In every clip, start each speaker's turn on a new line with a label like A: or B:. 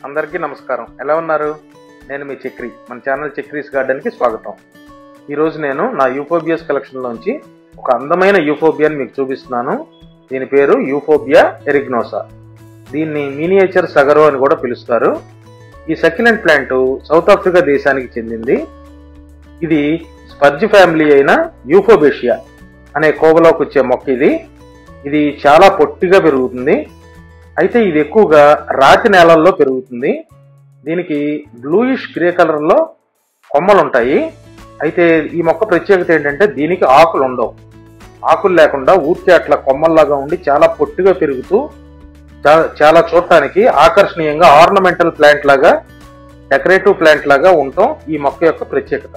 A: అందరికీ నమస్కారం ఎలా ఉన్నారు నేను మీ చక్రి మన ఛానల్ చక్రీస్ గార్డెన్కి స్వాగతం ఈరోజు నేను నా యూఫోబియస్ కలెక్షన్లోంచి ఒక అందమైన యూఫోబియాని మీకు చూపిస్తున్నాను దీని పేరు యూఫోబియా ఎరిగ్నోసా దీన్ని మినియేచర్ సగరో అని కూడా పిలుస్తారు ఈ సక్యులెంట్ ప్లాంట్ సౌత్ ఆఫ్రికా దేశానికి చెందింది ఇది స్పర్జ్ ఫ్యామిలీ అయిన యూఫోబేషియా అనే కోవలోకి వచ్చే మొక్క ఇది ఇది చాలా పొట్టిగా పెరుగుతుంది అయితే ఇది ఎక్కువగా రాతి నేలల్లో పెరుగుతుంది దీనికి బ్లూయిష్ గ్రే కలర్లో కొమ్మలు ఉంటాయి అయితే ఈ మొక్క ప్రత్యేకత ఏంటంటే దీనికి ఆకులు ఉండవు ఆకులు లేకుండా ఊరికే అట్లా కొమ్మల్లాగా ఉండి చాలా పొట్టిగా పెరుగుతూ చా- చాలా చూడటానికి ఆకర్షణీయంగా ఆర్నమెంటల్ ప్లాంట్ లాగా డెకరేటివ్ ప్లాంట్ లాగా ఉండటం ఈ మొక్క యొక్క ప్రత్యేకత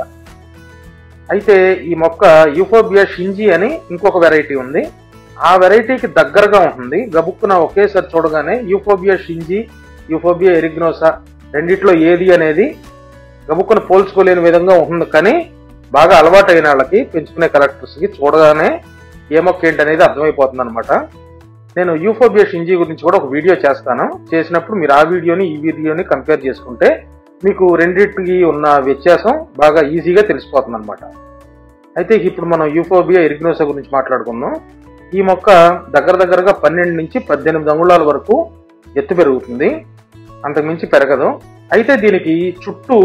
A: అయితే ఈ మొక్క యూఫోబియా షింజి అని ఇంకొక వెరైటీ ఉంది ఆ వెరైటీకి దగ్గరగా ఉంటుంది గబుక్కున ఒకేసారి చూడగానే యూఫోబియా షింజి యూఫోబియా ఎరిగ్నోసా రెండిట్లో ఏది అనేది గబుక్కున పోల్చుకోలేని విధంగా ఉంటుంది కానీ బాగా అలవాటైన వాళ్ళకి పెంచుకునే కలెక్టర్స్కి చూడగానే ఏ మొక్క ఏంటనేది అర్థమైపోతుంది అనమాట నేను యూఫోబియా షింజి గురించి కూడా ఒక వీడియో చేస్తాను చేసినప్పుడు మీరు ఆ వీడియోని ఈ వీడియోని కంపేర్ చేసుకుంటే మీకు రెండింటికి ఉన్న వ్యత్యాసం బాగా ఈజీగా తెలిసిపోతుంది అనమాట అయితే ఇప్పుడు మనం యూఫోబియా ఎరిగ్నోసా గురించి మాట్లాడుకుందాం ఈ మొక్క దగ్గర దగ్గరగా పన్నెండు నుంచి పద్దెనిమిది అంగుళాల వరకు ఎత్తు పెరుగుతుంది అంతకుమించి పెరగదు అయితే దీనికి చుట్టూ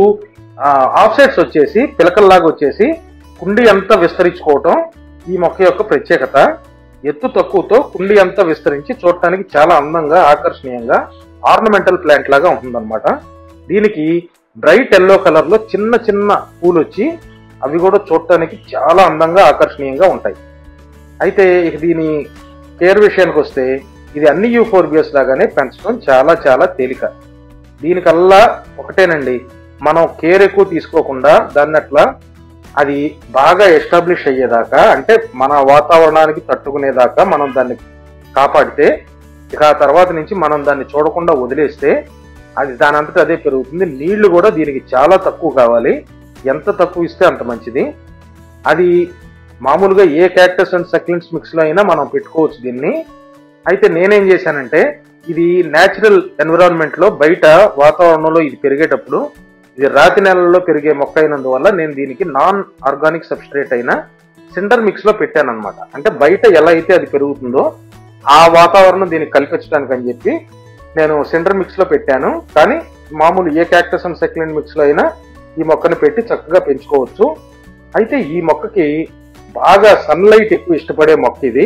A: ఆఫ్ సైడ్స్ వచ్చేసి పిలకల్లాగా వచ్చేసి కుండి అంతా విస్తరించుకోవటం ఈ మొక్క యొక్క ప్రత్యేకత ఎత్తు తక్కువతో కుండి అంతా విస్తరించి చూడటానికి చాలా అందంగా ఆకర్షణీయంగా ఆర్నమెంటల్ ప్లాంట్ లాగా ఉంటుందన్నమాట దీనికి బ్రైట్ ఎల్లో కలర్ లో చిన్న చిన్న పూలు వచ్చి అవి కూడా చూడటానికి చాలా అందంగా ఆకర్షణీయంగా ఉంటాయి అయితే ఇక దీని కేర్ విషయానికి వస్తే ఇది అన్ని యూఫోర్బియస్ లాగానే పెంచడం చాలా చాలా తేలిక దీనికల్లా ఒకటేనండి మనం కేర్ ఎక్కువ తీసుకోకుండా దాన్ని అట్లా అది బాగా ఎస్టాబ్లిష్ అయ్యేదాకా అంటే మన వాతావరణానికి తట్టుకునేదాకా మనం దాన్ని కాపాడితే ఇక ఆ తర్వాత నుంచి మనం దాన్ని చూడకుండా వదిలేస్తే అది దాని అంతటా అదే పెరుగుతుంది నీళ్లు కూడా దీనికి చాలా తక్కువ కావాలి ఎంత తక్కువ ఇస్తే అంత మంచిది అది మామూలుగా ఏ క్యాక్టస్ అండ్ సక్లెంట్స్ మిక్స్ లో అయినా మనం పెట్టుకోవచ్చు దీన్ని అయితే నేనేం చేశానంటే ఇది న్యాచురల్ ఎన్విరాన్మెంట్ లో బయట వాతావరణంలో ఇది పెరిగేటప్పుడు ఇది రాతి నెలల్లో పెరిగే మొక్క అయినందువల్ల నేను దీనికి నాన్ ఆర్గానిక్ సబ్స్ట్రేట్ అయిన సిండర్ మిక్స్ లో పెట్టాను అనమాట అంటే బయట ఎలా అయితే అది పెరుగుతుందో ఆ వాతావరణం దీనికి కల్పించడానికి అని చెప్పి నేను సిండర్ మిక్స్ లో పెట్టాను కానీ మామూలు ఏ క్యాక్టస్ అండ్ సెక్లెంట్ మిక్స్ లో అయినా ఈ మొక్కను పెట్టి చక్కగా పెంచుకోవచ్చు అయితే ఈ మొక్కకి బాగా సన్లైట్ ఎక్కువ ఇష్టపడే మొక్క ఇది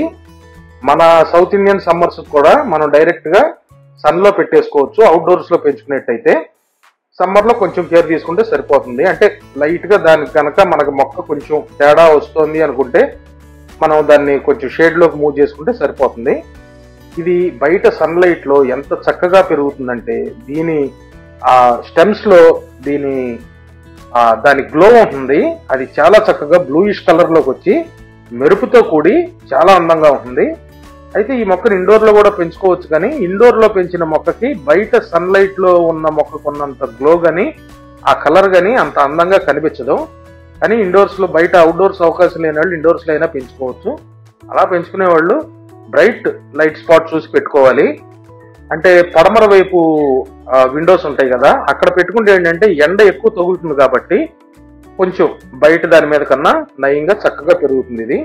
A: మన సౌత్ ఇండియన్ సమ్మర్స్ కూడా మనం డైరెక్ట్ గా సన్ లో పెట్టేసుకోవచ్చు అవుట్డోర్స్ లో పెంచుకునేట్టయితే సమ్మర్ లో కొంచెం కేర్ తీసుకుంటే సరిపోతుంది అంటే లైట్ గా దానికి కనుక మనకు మొక్క కొంచెం తేడా వస్తుంది అనుకుంటే మనం దాన్ని కొంచెం షేడ్ లోకి మూవ్ చేసుకుంటే సరిపోతుంది ఇది బయట సన్లైట్ లో ఎంత చక్కగా పెరుగుతుందంటే దీని ఆ స్టెమ్స్ లో దీని ఆ దాని గ్లో ఉంటుంది అది చాలా చక్కగా బ్లూయిష్ కలర్ లోకి వచ్చి మెరుపుతో కూడి చాలా అందంగా ఉంటుంది అయితే ఈ మొక్కను ఇండోర్ లో కూడా పెంచుకోవచ్చు కానీ ఇండోర్ లో పెంచిన మొక్కకి బయట సన్లైట్ లో ఉన్న మొక్కకు ఉన్నంత గ్లో గాని ఆ కలర్ గాని అంత అందంగా కనిపించదు కానీ ఇండోర్స్ లో బయట అవుట్డోర్స్ అవకాశం లేని వాళ్ళు ఇండోర్స్ లో అయినా పెంచుకోవచ్చు అలా పెంచుకునే వాళ్ళు బ్రైట్ లైట్ స్పాట్ చూసి పెట్టుకోవాలి అంటే పడమర వైపు విండోస్ ఉంటాయి కదా అక్కడ పెట్టుకుంటే ఏంటంటే ఎండ ఎక్కువ తగులుతుంది కాబట్టి కొంచెం బయట దాని మీద కన్నా నయంగా చక్కగా పెరుగుతుంది ఇది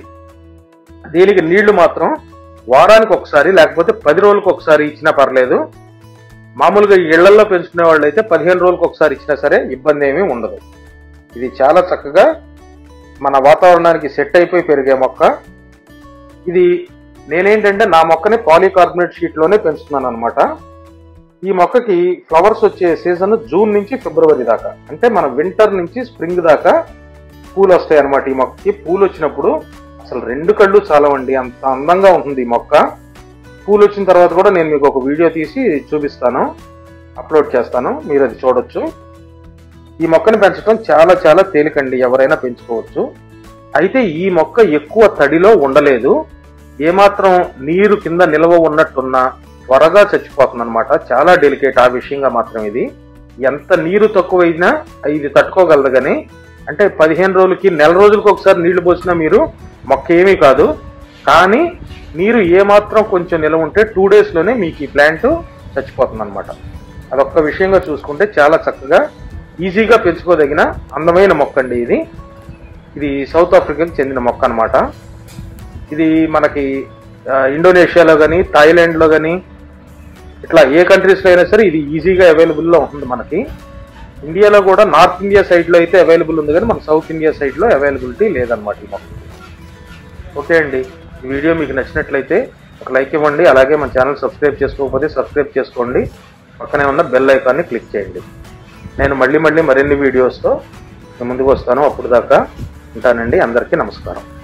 A: దీనికి నీళ్లు మాత్రం వారానికి ఒకసారి లేకపోతే పది రోజులకు ఒకసారి ఇచ్చినా పర్లేదు మామూలుగా ఈ ఇళ్లలో పెంచుకునే వాళ్ళు అయితే పదిహేను రోజులకు ఒకసారి ఇచ్చినా సరే ఇబ్బంది ఏమీ ఉండదు ఇది చాలా చక్కగా మన వాతావరణానికి సెట్ అయిపోయి పెరిగే మొక్క ఇది నేనేంటంటే నా మొక్కని పాలీకార్బోనేట్ షీట్ లోనే పెంచుతున్నాను అనమాట ఈ మొక్కకి ఫ్లవర్స్ వచ్చే సీజన్ జూన్ నుంచి ఫిబ్రవరి దాకా అంటే మన వింటర్ నుంచి స్ప్రింగ్ దాకా పూలు వస్తాయి అనమాట ఈ మొక్కకి పూలు వచ్చినప్పుడు అసలు రెండు కళ్ళు చాలవండి అంత అందంగా ఉంటుంది ఈ మొక్క పూలు వచ్చిన తర్వాత కూడా నేను మీకు ఒక వీడియో తీసి చూపిస్తాను అప్లోడ్ చేస్తాను మీరు అది చూడొచ్చు ఈ మొక్కని పెంచడం చాలా చాలా తేలికండి ఎవరైనా పెంచుకోవచ్చు అయితే ఈ మొక్క ఎక్కువ తడిలో ఉండలేదు ఏమాత్రం నీరు కింద నిల్వ ఉన్నట్టున్నా త్వరగా చచ్చిపోతుంది అనమాట చాలా డెలికేట్ ఆ విషయంగా మాత్రం ఇది ఎంత నీరు తక్కువైనా ఇది తట్టుకోగలదు కానీ అంటే పదిహేను రోజులకి నెల రోజులకి ఒకసారి నీళ్లు పోసినా మీరు మొక్క ఏమీ కాదు కానీ నీరు ఏమాత్రం కొంచెం నిల్వ ఉంటే టూ డేస్ లోనే మీకు ఈ ప్లాంట్ చచ్చిపోతుంది అనమాట అదొక్క విషయంగా చూసుకుంటే చాలా చక్కగా ఈజీగా పెంచుకోదగిన అందమైన మొక్క అండి ఇది ఇది సౌత్ ఆఫ్రికాకి చెందిన మొక్క అన్నమాట ఇది మనకి ఆ, ఇండోనేషియాలో కానీ థాయిలాండ్లో కానీ ఇట్లా ఏ కంట్రీస్లో అయినా సరే ఇది ఈజీగా అవైలబుల్లో ఉంటుంది మనకి ఇండియాలో కూడా నార్త్ ఇండియా సైడ్లో అయితే అవైలబుల్ ఉంది కానీ మన సౌత్ ఇండియా సైడ్లో అవైలబిలిటీ లేదనమాట ఈ మొక్క ఓకే అండి ఈ వీడియో మీకు నచ్చినట్లయితే ఒక లైక్ ఇవ్వండి అలాగే మన ఛానల్ సబ్స్క్రైబ్ చేసుకోకపోతే సబ్స్క్రైబ్ చేసుకోండి పక్కనే ఉన్న బెల్ ఐకాన్ని క్లిక్ చేయండి నేను మళ్ళీ మళ్ళీ మరిన్ని వీడియోస్తో మీ ముందుకు వస్తాను అప్పుడు దాకా ఉంటానండి అందరికీ నమస్కారం